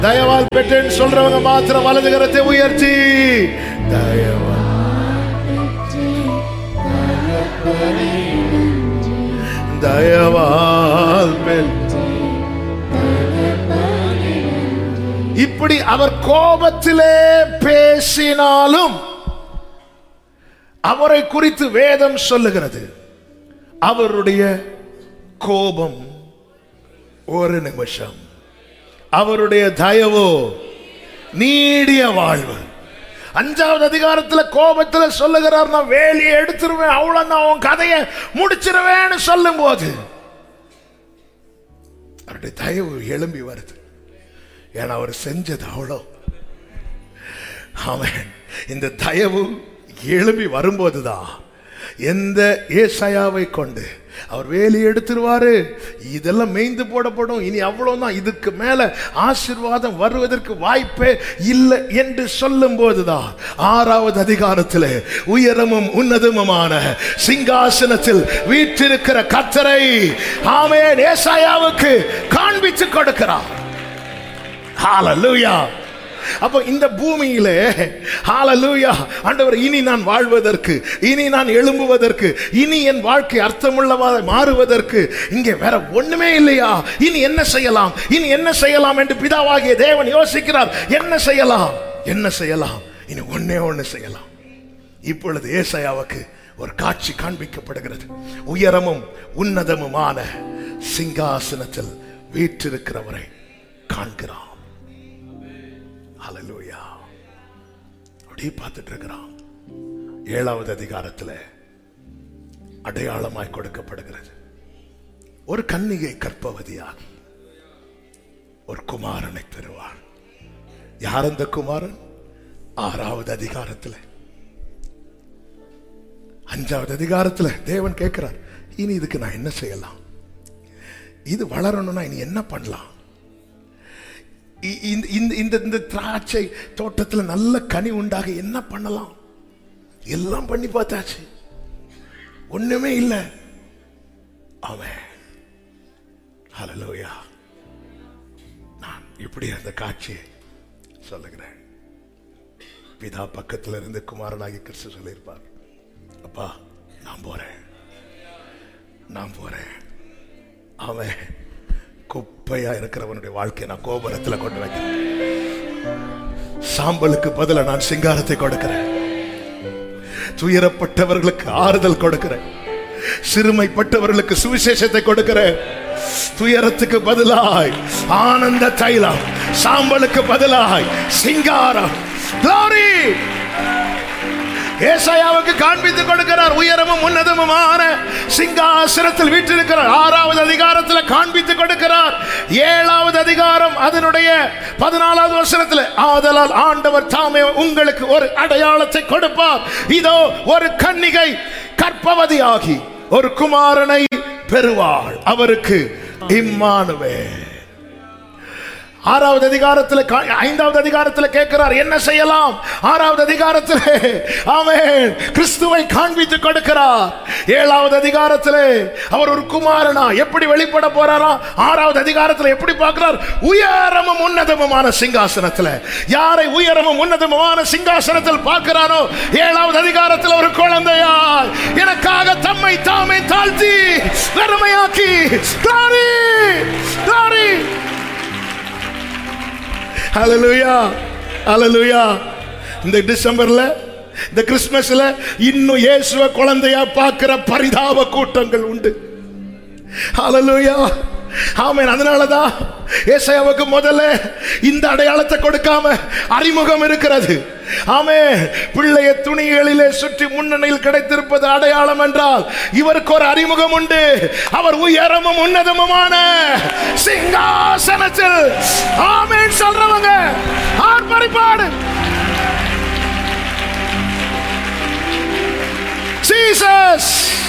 தயவால் பெற்றேன்னு சொல்றவங்க மாத்திரம் வலது கரத்தை உயர்த்தி தயவா தயவால் பெற்ற இப்படி அவர் கோபத்திலே பேசினாலும் அவரை குறித்து வேதம் சொல்லுகிறது அவருடைய கோபம் ஒரு நிமிஷம் அவருடைய தயவோ நீடிய வாழ்வு அஞ்சாவது அதிகாரத்துல கோபத்துல சொல்லுகிறார் நான் வேலியை எடுத்துருவேன் அவ்வளவு நான் உன் கதையை முடிச்சிருவேன்னு சொல்லும் போது அவருடைய தயவு எழும்பி வருது ஏன்னா அவர் செஞ்சது அவ்வளோ ஆமென் இந்த தயவு எழும்பி வரும்போதுதான் எந்த ஏசாயாவை கொண்டு அவர் வேலி எடுத்துருவாரு இதெல்லாம் மேய்ந்து போடப்படும் இனி அவ்வளவுதான் இதுக்கு மேல ஆசீர்வாதம் வருவதற்கு வாய்ப்பே இல்லை என்று சொல்லும் போதுதான் ஆறாவது அதிகாரத்தில் உயரமும் உன்னதமுமான சிங்காசனத்தில் வீற்றிருக்கிற கத்தரை ஆமென் ஏசாயாவுக்கு காண்பித்து கொடுக்கிறார் ஹalleluya அப்போ இந்த பூமியிலே ஹalleluya ஆண்டவர் இனி நான் வாழ்வதற்கு இனி நான் எழும்புவதற்கு இனி என் வாழ்க்கை அர்த்தமுள்ளவா மாறுவதற்கு இங்கே வேற ஒண்ணுமே இல்லையா இனி என்ன செய்யலாம் இனி என்ன செய்யலாம் என்று பிதாவாகிய தேவன் யோசிக்கிறார் என்ன செய்யலாம் என்ன செய்யலாம் இனி ஒண்ணே ஒண்ணு செய்யலாம் இப்பொழுது ஏசாயாவுக்கு ஒரு காட்சி காண்பிக்கப்படுகிறது உயரமும் உன்னதமுமான சிங்காசனத்தில் வீற்றிருக்கிறவரை காண்கிறான் ஹalleluya அப்படியே பார்த்துட்டு இருக்கிறான் ஏழாவது அதிகாரத்தில் அடையாளமாய் கொடுக்கப்படுகிறது ஒரு கன்னிகை கற்பவதியாகி ஒரு குமாரனை பெறுவார் யார் அந்த குமாரன் ஆறாவது அதிகாரத்தில் அஞ்சாவது அதிகாரத்தில் தேவன் கேட்கிறார் இனி இதுக்கு நான் என்ன செய்யலாம் இது வளரணும்னா இனி என்ன பண்ணலாம் இ- இந்த இந்த- இந்த இந்த திராட்சை தோட்டத்தில் நல்ல கனி உண்டாக என்ன பண்ணலாம் எல்லாம் பண்ணி பார்த்தாச்சு ஒண்ணுமே இல்லை அவன் ஹalleluya நான் இப்படி அந்த காட்சியை சொல்லுகிறேன் பிதா பக்கத்துல இருந்து குமாரனாகி கிறிஸ்து சொல்லியிருப்பார் அப்பா நான் போறேன் நான் போறேன் அவன் குப்பையா இருக்கிறவனுடைய வாழ்க்கையை நான் கோபுரத்துல கொண்டு வைக்கிறேன் சாம்பலுக்கு பதிலா நான் சிங்காரத்தை கொடுக்கிறேன் துயரப்பட்டவர்களுக்கு ஆறுதல் கொடுக்கிறேன் சிறுமைப்பட்டவர்களுக்கு சுவிசேஷத்தை கொடுக்கிறேன் துயரத்துக்கு பதிலாய் ஆனந்த தைலம் சாம்பலுக்கு பதிலாய் சிங்காரம் Glory! ஏசாயாவுக்கு காண்பித்து கொடுக்கிறார் உயரமும் உன்னதமுமான சிங்காசனத்தில் வீற்றிருக்கிறார் ஆறாவது அதிகாரத்தில் காண்பித்து கொடுக்கிறார் ஏழாவது அதிகாரம் அதனுடைய பதினாலாவது வசனத்தில் ஆதலால் ஆண்டவர் தாமே உங்களுக்கு ஒரு அடையாளத்தை கொடுப்பார் இதோ ஒரு கன்னிகை கற்பவதியாகி ஒரு குமாரனை பெறுவாள் அவருக்கு இம்மானுவே ஆறாவது அதிகாரத்தில் கா- ஐந்தாவது அதிகாரத்தில் கேட்கிறார் என்ன செய்யலாம் ஆறாவது அதிகாரத்தில் ஆமென் கிறிஸ்துவை காண்பித்து கொடுக்கிறார் ஏழாவது அதிகாரத்தில் அவர் ஒரு குமாரனா எப்படி வெளிப்பட போறாரா ஆறாவது அதிகாரத்தில் எப்படி பார்க்கிறார் உயரமும் உன்னதமுமான சிங்காசனத்தில் யாரை உயரமும் உன்னதமுமான சிங்காசனத்தில் பார்க்கிறாரோ ஏழாவது அதிகாரத்தில் ஒரு குழந்தையாய் எனக்காக தம்மை தாமே தாழ்த்தி வெறுமையாக்கி glory glory ஹalleluya ஹalleluya இந்த டிசம்பர்ல இந்த கிறிஸ்மஸ்ல இன்னும் இயேசுவ குழந்தையா பார்க்கிற பரிதாப கூட்டங்கள் உண்டு ஹalleluya ஆமென் அதனாலதான் ஏசாயாவுக்கு முதல்ல இந்த அடையாளத்தை கொடுக்காம அறிமுகம் இருக்கிறது ஆமே பிள்ளைய துணிகளிலே சுற்றி முன்னணியில் கிடைத்திருப்பது அடையாளம் என்றால் இவருக்கு ஒரு அறிமுகம் உண்டு அவர் உயரமும் உன்னதமுமான சிங்காசனத்தில் ஆமென் சொல்றவங்க ஆர்ப்பரிப்பாடு ஜீசஸ்